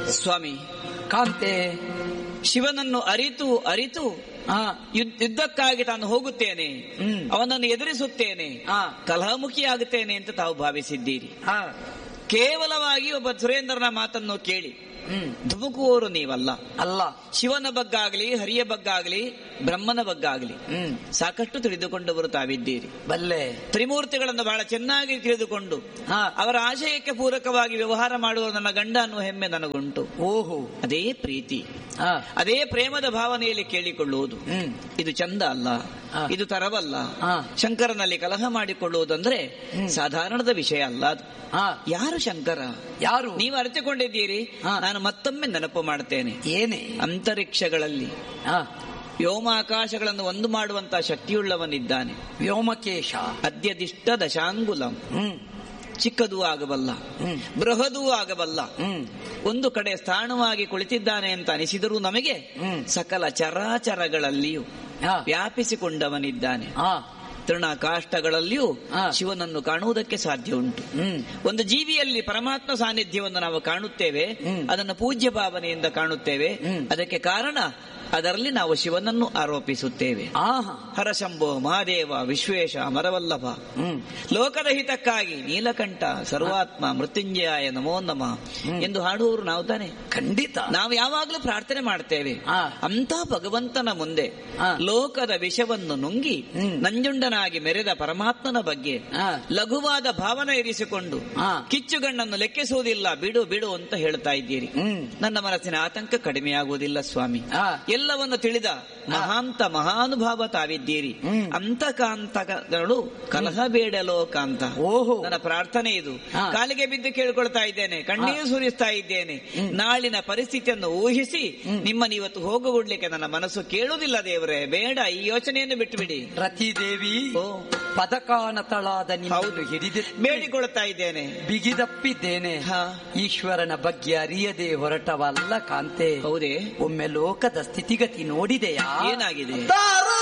ಸ್ವಾಮಿ ಕಾಂತೆ ಶಿವನನ್ನು ಅರಿತು ಅರಿತು ಹಾ ಯುದ್ಧ- ಯುದ್ಧಕ್ಕಾಗಿ ತಾನು ಹೋಗುತ್ತೇನೆ ಹ್ಮ್. ಅವನನ್ನು ಎದುರಿಸುತ್ತೇನೆ ಹಾ. ಕಲಹಮುಖಿಯಾಗುತ್ತೇನೆ ಅಂತ ತಾವು ಭಾವಿಸಿದ್ದೀರಿ ಹಾ ಕೇವಲವಾಗಿ ಒಬ್ಬ ಸುರೇಂದ್ರನ ಮಾತನ್ನು ಕೇಳಿ ಹ್ಮ್ ಧುಮುಕುವವರು ನೀವಲ್ಲ ಅಲ್ಲ ಶಿವನ ಬಗ್ಗಾಗಲಿ ಹರಿಯ ಬಗ್ಗಾಗಲಿ ಬ್ರಹ್ಮನ ಬಗ್ಗಾಗಲಿ ಹ್ಮ್ ಸಾಕಷ್ಟು ತಿಳಿದುಕೊಂಡವರು ತಾವಿದ್ದೀರಿ ಬಲ್ಲೆ ತ್ರಿಮೂರ್ತಿಗಳನ್ನು ಬಹಳ ಚೆನ್ನಾಗಿ ತಿಳಿದುಕೊಂಡು ಹಾ ಅವರ ಆಶಯಕ್ಕೆ ಪೂರಕವಾಗಿ ವ್ಯವಹಾರ ಮಾಡುವ ನನ್ನ ಗಂಡ ಅನ್ನುವ ಹೆಮ್ಮೆ ನನಗುಂಟು ಓಹೋ ಅದೇ ಪ್ರೀತಿ ಹಾ ಅದೇ ಪ್ರೇಮದ ಭಾವನೆಯಲ್ಲಿ ಕೇಳಿಕೊಳ್ಳುವುದು ಹ್ಮ್ ಇದು ಚಂದ ಅಲ್ಲ ಹಾ. ಇದು ತರವಲ್ಲ ಹಾ. ಶಂಕರನಲ್ಲಿ ಕಲಹ ಮಾಡಿಕೊಳ್ಳುವುದಂದ್ರೆ ಹ್ಮ್. ಸಾಧಾರಣದ ವಿಷಯ ಅಲ್ಲ ಅದು ಹಾ ಯಾರು ಶಂಕರ ಯಾರು ನೀವು ಅರಿತುಕೊಂಡಿದ್ದೀರಿ ಹಾ. ನಾನು ಮತ್ತೊಮ್ಮೆ ನೆನಪು ಮಾಡ್ತೇನೆ ಏನೇ ಅಂತರಿಕ್ಷಗಳಲ್ಲಿ ಹಾ ವ್ಯೋಮಾಕಾಶಗಳನ್ನು ಒಂದು ಮಾಡುವಂತಹ ಶಕ್ತಿಯುಳ್ಳವನಿದ್ದಾನೆ ವ್ಯೋಮಕೇಶ ಅದ್ಯದಿಷ್ಟ ದಶಾಂಗುಲಂ ಹ್ಮ್ ಚಿಕ್ಕದೂ ಆಗಬಲ್ಲ ಹ್ಮ್ ಬೃಹದೂ ಆಗಬಲ್ಲ ಹ್ಮ್ ಒಂದು ಕಡೆ ಸ್ಥಾಣವಾಗಿ ಕುಳಿತಿದ್ದಾನೆ ಅಂತ ಅನಿಸಿದರೂ ನಮಗೆ ಹ್ಮ್. ಸಕಲ ಚರಾಚರಗಳಲ್ಲಿಯೂ ಹಾ ವ್ಯಾಪಿಸಿಕೊಂಡವನಿದ್ದಾನೆ ಹಾ ತೃಣ ಕಾಷ್ಟಗಳಲ್ಲಿಯೂ ಹಾ. ಶಿವನನ್ನು ಕಾಣುವುದಕ್ಕೆ ಸಾಧ್ಯ ಉಂಟು ಹ್ಮ್ ಒಂದು ಜೀವಿಯಲ್ಲಿ ಪರಮಾತ್ಮ ಸಾನ್ನಿಧ್ಯವನ್ನು ನಾವು ಕಾಣುತ್ತೇವೆ ಹ್ಮ್. ಅದನ್ನು ಪೂಜ್ಯ ಭಾವನೆಯಿಂದ ಕಾಣುತ್ತೇವೆ ಹ್ಮ್. ಅದಕ್ಕೆ ಕಾರಣ ಅದರಲ್ಲಿ ನಾವು ಶಿವನನ್ನು ಆರೋಪಿಸುತ್ತೇವೆ ಆಹಾ ಹರಶಂಭೋ ಮಹಾದೇವ ವಿಶ್ವೇಶ ಮರವಲ್ಲಭ ಹ್ಮ್ ಲೋಕದ ಹಿತಕ್ಕಾಗಿ ನೀಲಕಂಠ ಸರ್ವಾತ್ಮ ಮೃತ್ಯುಂಜಯಾಯ ನಮೋ ನಮಃ ಹ್ಮ್. ಎಂದು ಹಾಡುವವರು ನಾವು ತಾನೆ ಖಂಡಿತ ನಾವು ಯಾವಾಗಲೂ ಪ್ರಾರ್ಥನೆ ಮಾಡ್ತೇವೆ ಹಾ. ಅಂತ ಭಗವಂತನ ಮುಂದೆ ಹಾ. ಲೋಕದ ವಿಷವನ್ನು ನುಂಗಿ ಹ್ಮ್. ನಂಜುಂಡನಾಗಿ ಮೆರೆದ ಪರಮಾತ್ಮನ ಬಗ್ಗೆ ಹಾ. ಲಘುವಾದ ಭಾವನೆ ಇರಿಸಿಕೊಂಡು ಹಾ. ಕಿಚ್ಚುಗಣ್ಣನ್ನು ಲೆಕ್ಕಿಸುವುದಿಲ್ಲ ಬಿಡು ಬಿಡು ಅಂತ ಹೇಳ್ತಾ ಇದ್ದೀರಿ ಹ್ಮ್ ನನ್ನ ಮನಸ್ಸಿನ ಆತಂಕ ಕಡಿಮೆಯಾಗುವುದಿಲ್ಲ ಸ್ವಾಮಿ ಹಾ. ಎಲ್ಲವನ್ನು ತಿಳಿದ ಮಹಾಂತ ಮಹಾನುಭಾವ ತಾವಿದ್ದೀರಿ ಹ್ಮ್. ಅಂತಕಾಂತಗಳು ಕಲಹ ಬೇಡಲೋ ಕಾಂತ ಓಹೋ ನನ್ನ ಪ್ರಾರ್ಥನೆ ಇದು ಹಾ. ಕಾಲಿಗೆ ಬಿದ್ದು ಕೇಳ್ಕೊಳ್ತಾ ಇದ್ದೇನೆ ಕಣ್ಣೀರು ಸುರಿಸ್ತಾ ಇದ್ದೇನೆ ಹ್ಮ್. ನಾಳಿನ ಪರಿಸ್ಥಿತಿಯನ್ನು ಊಹಿಸಿ ಹ್ಮ್. ನಿಮ್ಮನ್ನು ಇವತ್ತು ಹೋಗುಗೊಡ್ಲಿಕ್ಕೆ ನನ್ನ ಮನಸ್ಸು ಕೇಳುವುದಿಲ್ಲ ದೇವರೇ ಬೇಡ ಈ ಯೋಚನೆಯನ್ನು ಬಿಟ್ಟು ಬಿಡಿ ರತಿದೇವಿ ಓ ಪದಕಾನತಳಾದ ನಿಮ್ಮನ್ನು ಹೌದು. ಹಿಡಿದು ಬೇಡಿಕೊಳ್ತಾ ಇದ್ದೇನೆ ಬಿಗಿದಪ್ಪಿದ್ದೇನೆ ಹಾ. ಈಶ್ವರನ ಬಗ್ಗೆ ಅರಿಯದೆ ಹೊರಟವಲ್ಲ ಕಾಂತೆ ಹೌದೇ ಒಮ್ಮೆ ಲೋಕದ ಸ್ಥಿತಿಗತಿ ನೋಡಿದೆಯಾ ಏನಾಗಿದೆ ತಾರ